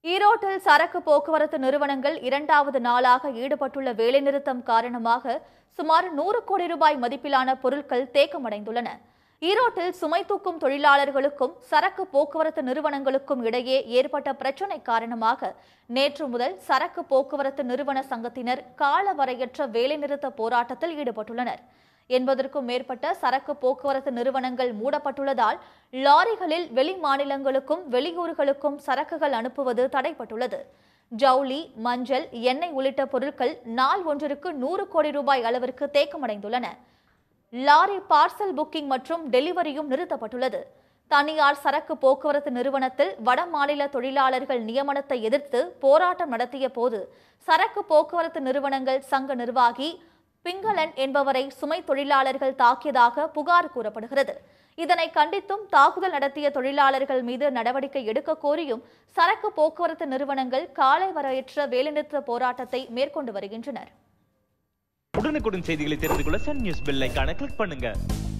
ஈரோட்டில் சரக்கு போக்குவரத்து நிறுவனங்கள் இரண்டாவது நாளாக ஈடுபட்டுள்ள வேலைநிறுத்தம் காரணமாக சுமார் நூறு கோடி ரூபாய் மதிப்பிலான பொருட்கள் தேக்கமடைந்துள்ளன ஈரோட்டில் சுமை தூக்கும் தொழிலாளர்களுக்கும் சரக்கு போக்குவரத்து நிறுவனங்களுக்கும் இடையே ஏற்பட்ட பிரச்சினை காரணமாக நேற்று முதல் சரக்கு போக்குவரத்து நிறுவன சங்கத்தினர் காலவரையற்ற வேலைநிறுத்த போராட்டத்தில் ஈடுபட்டுள்ளனர் எண்பதற்கும் மேற்பட்ட சரக்கு போக்குவரத்து நிறுவனங்கள் மூடப்பட்டுள்ளதால் லாரிகளில் வெளி மாநிலங்களுக்கும் வெளியூர்களுக்கும் சரக்குகள் அனுப்புவது தடைப்பட்டுள்ளது ஜவுளி மஞ்சள் எண்ணெய் உள்ளிட்ட பொருட்கள் நாள் ஒன்றிற்கு நூறு கோடி ரூபாய் அளவிற்கு தேக்கமடைந்துள்ளன லாரி பார்சல் புக்கிங் மற்றும் டெலிவரியும் நிறுத்தப்பட்டுள்ளது தனியார் சரக்கு போக்குவரத்து நிறுவனத்தில் வட மாநில தொழிலாளர்கள் நியமனத்தை எதிர்த்து போராட்டம் நடத்திய போது சரக்கு போக்குவரத்து நிறுவனங்கள் சங்க நிர்வாகி பிங்களன் என்பவரை சுமை தொழிலாளர்கள் தாக்கியதாக புகார் கூறப்படுகிறது இதனை கண்டித்தும் தாக்குதல் நடத்திய தொழிலாளர்கள் மீது நடவடிக்கை எடுக்க கோரியும் சரக்கு போக்குவரத்து நிறுவனங்கள் காலை வரையற்ற வேலைநிறுத்த போராட்டத்தை மேற்கொண்டு வருகின்றனர் உடனுக்குடன் செய்திகளை தெரிந்து கொள்ள சன் நியூஸ் பெல் ஐகானை கிளிக் பண்ணுங்க